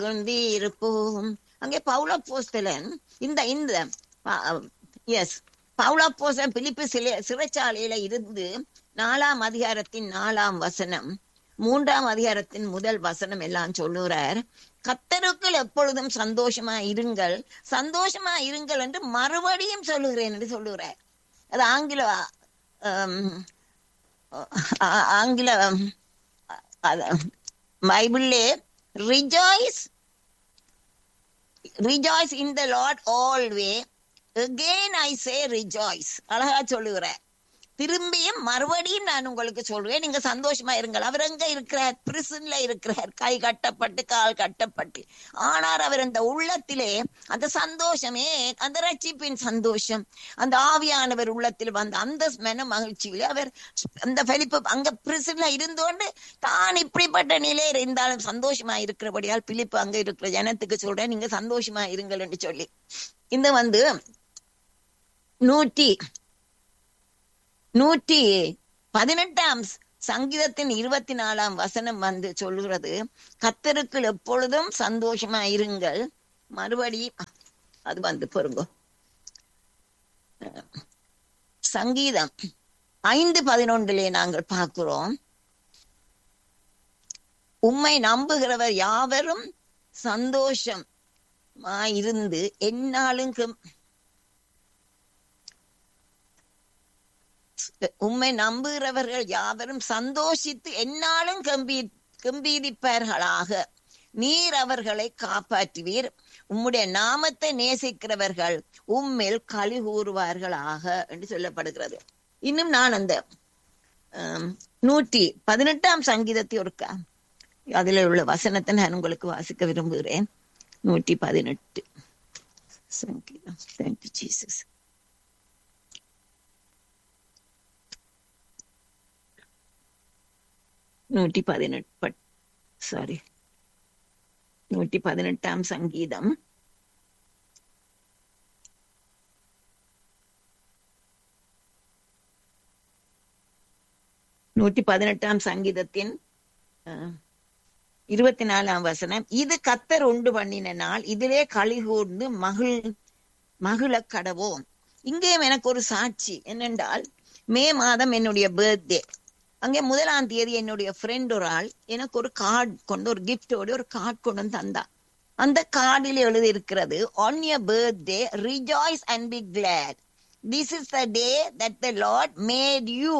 மகிழ்ந்திருப்போம் அங்கே பவுல போஸ்தலன் இந்த இந்த எஸ் பவுல போஸ்தலன் பிலிப்பு சிலை சிறைச்சாலையில இருந்து நாலாம் அதிகாரத்தின் நாலாம் வசனம் மூன்றாம் அதிகாரத்தின் முதல் வசனம் எல்லாம் சொல்லுறார் கத்தருக்குள் எப்பொழுதும் சந்தோஷமா இருங்கள் சந்தோஷமா இருங்கள் என்று மறுபடியும் சொல்லுகிறேன் என்று சொல்லுகிறார் அது ஆங்கில ஆங்கில பைபிள்லே rejoice rejoice in the Lord always again I say rejoice அழகா சொல்லுகிறேன் திரும்பியும் மறுபடியும் நான் உங்களுக்கு சொல்றேன் நீங்க சந்தோஷமா இருங்கள் அவர் எங்க இருக்கிறார் பிரிசன்ல இருக்கிறார் கை கட்டப்பட்டு கால் கட்டப்பட்டு ஆனால் அவர் அந்த உள்ளத்திலே அந்த சந்தோஷமே அந்த ரட்சிப்பின் சந்தோஷம் அந்த ஆவியானவர் உள்ளத்தில் வந்த அந்த மன மகிழ்ச்சியில அவர் அந்த பெலிப்பு அங்க பிரிசன்ல இருந்தோண்டு தான் இப்படிப்பட்ட நிலையில் இருந்தாலும் சந்தோஷமா இருக்கிறபடியால் பிலிப்பு அங்க இருக்கிற ஜனத்துக்கு சொல்றேன் நீங்க சந்தோஷமா இருங்கள் என்று சொல்லி இந்த வந்து நூற்றி நூற்றி பதினெட்டாம் சங்கீதத்தின் இருபத்தி நாலாம் வசனம் வந்து சொல்லுகிறது கத்தருக்குள் எப்பொழுதும் சந்தோஷமா இருங்கள் மறுபடி அது வந்து பொருங்க சங்கீதம் ஐந்து பதினொன்றிலே நாங்கள் பார்க்கிறோம் உம்மை நம்புகிறவர் யாவரும் சந்தோஷம் இருந்து என்னாலும் உம்மை நம்புகிறவர்கள் யாவரும் சந்தோஷித்து என்னாலும் கம்பீ கம்பீரிப்பார்களாக நீர் அவர்களை காப்பாற்றுவீர் உம்முடைய நாமத்தை நேசிக்கிறவர்கள் உம்மில் களி கூறுவார்களாக என்று சொல்லப்படுகிறது இன்னும் நான் அந்த நூற்றி பதினெட்டாம் சங்கீதத்தை ஒருக்கா அதுல உள்ள வசனத்தை நான் உங்களுக்கு வாசிக்க விரும்புகிறேன் நூற்றி பதினெட்டு சங்கீதம் தேங்க்யூ ஜீசஸ் நூற்றி பதினெட்டு சாரி நூற்றி பதினெட்டாம் சங்கீதம் நூற்றி பதினெட்டாம் சங்கீதத்தின் இருபத்தி நாலாம் வசனம் இது கத்தர் உண்டு பண்ணின நாள் இதிலே களி கூர்ந்து மகிழ் மகிழ கடவோம் இங்கேயும் எனக்கு ஒரு சாட்சி என்னென்றால் மே மாதம் என்னுடைய பர்த்டே அங்கே முதலாம் தேதி என்னுடைய ஃப்ரெண்ட் ஒரு ஆள் எனக்கு ஒரு கார்டு கொண்டு ஒரு கிஃப்டோட ஒரு கார்டு கொண்டு வந்து தந்தா அந்த கார்டில் எழுதி இருக்கிறது on your birthday rejoice and be glad this is the day that the Lord made you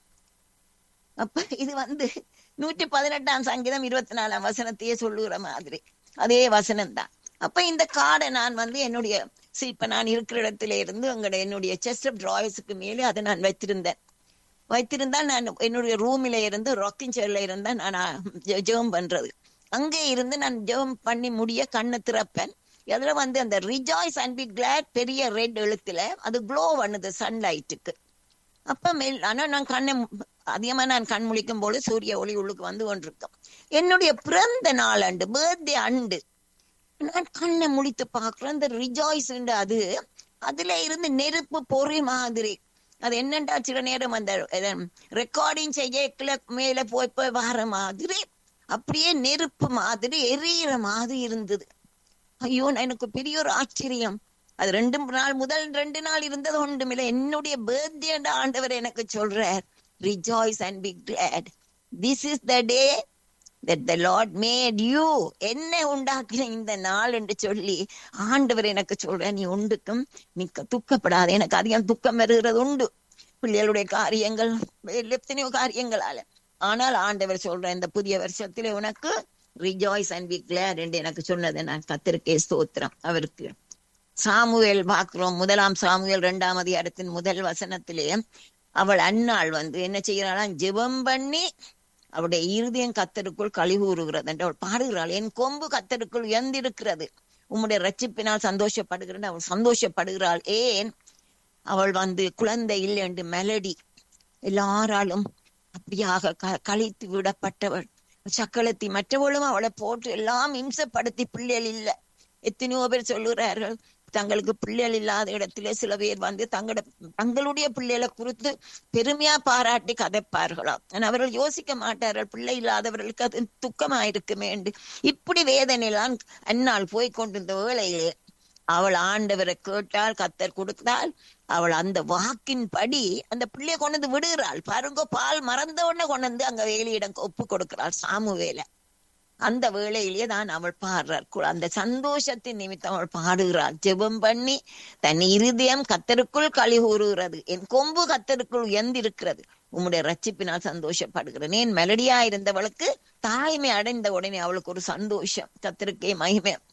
அப்ப இது வந்து நூற்றி பதினெட்டாம் சங்கீதம் இருபத்தி நாலாம் வசனத்தையே சொல்லுகிற மாதிரி அதே வசனம் தான் அப்ப இந்த கார்டை நான் வந்து என்னுடைய இப்ப நான் இருக்கிற இடத்துல இருந்து அங்கட என்னுடைய செஸ்ட் ஆஃப் டிராயர்ஸுக்கு மேலே அதை நான் வச்சிருந்தேன் வைத்திருந்தால் நான் என்னுடைய ரூமில இருந்து ராக்கிங் சேர்ல இருந்தா நான் ஜெபம் பண்றது அங்கே இருந்து நான் ஜெபம் பண்ணி முடிய கண்ணை திறப்பேன் அதுல வந்து அந்த ரிஜாய்ஸ் அண்ட் பி கிளாட் பெரிய ரெட் எழுத்துல அது க்ளோ பண்ணுது சன்லைட்டுக்கு அப்ப மேல் ஆனா நான் கண்ணை அதிகமா நான் கண் முழிக்கும் போது சூரிய ஒளி உள்ளுக்கு வந்து கொண்டிருக்கோம் என்னுடைய பிறந்த நாள் அண்டு பர்த்டே அண்டு நான் கண்ணை முழித்து பாக்குறேன் அந்த ரிஜாய்ஸ் அது அதுல இருந்து நெருப்பு பொறி மாதிரி அது என்னண்டா சில நேரம் அந்த ரெக்கார்டிங் செய்யக்குள்ள மேல போய் போய் வர மாதிரி அப்படியே நெருப்பு மாதிரி எரியிற மாதிரி இருந்தது ஐயோ எனக்கு பெரிய ஒரு ஆச்சரியம் அது ரெண்டு நாள் முதல் ரெண்டு நாள் இருந்தது ஒன்றுமில்லை என்னுடைய பர்த்டே ஆண்டவர் எனக்கு சொல்றார் rejoice and be glad this is the day that the Lord made you என்ன உண்டாக்கின இந்த நாள் என்று சொல்லி ஆண்டவர் எனக்கு சொல்ற நீ உண்டுக்கும் நீ துக்கப்படாத எனக்கு அதிகம் துக்கம் வருகிறது உண்டு பிள்ளைகளுடைய காரியங்கள் எத்தனையோ காரியங்களால ஆனால் ஆண்டவர் சொல்ற இந்த புதிய வருஷத்துல உனக்கு ரிஜாய்ஸ் அண்ட் பி கிளாட் என்று எனக்கு சொன்னதை நான் கத்திருக்கே ஸ்தோத்திரம் அவருக்கு சாமுவேல் பார்க்கிறோம் முதலாம் சாமுவேல் இரண்டாம் அதிகாரத்தின் முதல் வசனத்திலே அவள் அன்னாள் வந்து என்ன செய்யறாளாம் ஜெபம் பண்ணி அவருடைய இருதயம் கத்தருக்குள் கழிவுறுகிறது என்று அவள் பாடுகிறாள் என் கொம்பு கத்தருக்குள் எந்திருக்கிறது உம்முடைய ரட்சிப்பினால் சந்தோஷப்படுகிறேன் அவள் சந்தோஷப்படுகிறாள் ஏன் அவள் வந்து குழந்தை இல்லை என்று மெலடி எல்லாராலும் அப்படியாக கழித்து விடப்பட்டவள் சக்களத்தி மற்றவளும் அவளை போட்டு எல்லாம் இம்சப்படுத்தி பிள்ளைகள் இல்லை எத்தனையோ பேர் சொல்லுகிறார்கள் தங்களுக்கு பிள்ளைகள் இல்லாத இடத்திலே சில பேர் வந்து தங்களோட தங்களுடைய பிள்ளைகளை குறித்து பெருமையா பாராட்டி கதைப்பார்களாம் ஆனா அவர்கள் யோசிக்க மாட்டார்கள் பிள்ளை இல்லாதவர்களுக்கு அது துக்கமா இருக்குமே என்று இப்படி வேதனையெல்லாம் அந்நாள் போய் கொண்டிருந்த வேளையிலே அவள் ஆண்டவரை கேட்டால் கத்தர் கொடுத்தால் அவள் அந்த வாக்கின்படி அந்த பிள்ளைய கொண்டு வந்து விடுகிறாள் பாருங்க பால் மறந்த உடனே கொண்டு வந்து அங்க வேலையிடம் ஒப்பு கொடுக்கிறாள் சாமுவேல அந்த வேளையிலேயே தான் அவள் பாடுறாள் கு- அந்த சந்தோஷத்தின் நிமித்தம் அவள் பாடுகிறாள் ஜெபம் பண்ணி தன் இருதயம் கத்தருக்குள் களி கூறுகிறது என் கொம்பு கத்தருக்குள் உயர்ந்திருக்கிறது உம்முடைய ரட்சிப்பினால் சந்தோஷப்படுகிறேன் ஏன் மெலடியா இருந்தவளுக்கு தாய்மை அடைந்த உடனே அவளுக்கு ஒரு சந்தோஷம் கத்தருக்கே மகிமை